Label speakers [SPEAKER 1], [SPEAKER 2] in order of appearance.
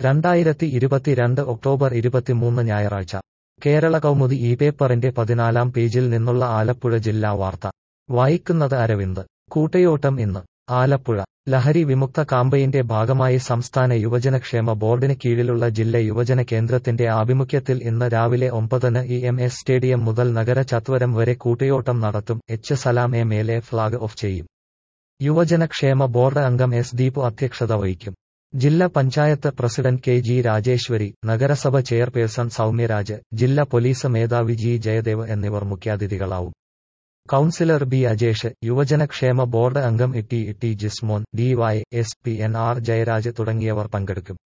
[SPEAKER 1] രണ്ടായിരത്തി ഇരുപത്തിരണ്ട് ഒക്ടോബർ ഇരുപത്തിമൂന്ന് ഞായറാഴ്ച കേരള കൗമുദി ഈ പേപ്പറിന്റെ പതിനാലാം പേജിൽ നിന്നുള്ള ആലപ്പുഴ ജില്ലാ വാർത്ത വായിക്കുന്നത് അരവിന്ദ് കൂട്ടയോട്ടം ഇന്ന് ആലപ്പുഴ ലഹരി വിമുക്ത കാമ്പയിന്റെ ഭാഗമായി സംസ്ഥാന യുവജനക്ഷേമ ബോർഡിന് കീഴിലുള്ള ജില്ല യുവജന കേന്ദ്രത്തിന്റെ ആഭിമുഖ്യത്തിൽ ഇന്ന് രാവിലെ ഒമ്പതിന് ഇ എം എസ് സ്റ്റേഡിയം മുതൽ നഗര ചത്വരം വരെ കൂട്ടയോട്ടം നടത്തും H Salam M L A flag off ചെയ്യും യുവജനക്ഷേമ ബോർഡ് അംഗം എസ് ദീപു അധ്യക്ഷത വഹിക്കും ജില്ലാ panchayat president K G Rajeswari നഗരസഭ ചെയർപേഴ്സൺ സൗമ്യരാജ് ജില്ലാ പോലീസ് മേധാവി ജി ജയദേവ് എന്നിവർ മുഖ്യാതിഥികളാവും കൌൺസിലർ ബി അജേഷ് യുവജനക്ഷേമ ബോർഡ് അംഗം E T E T Jismon D Y S P N R Jayaraj തുടങ്ങിയവർ പങ്കെടുക്കും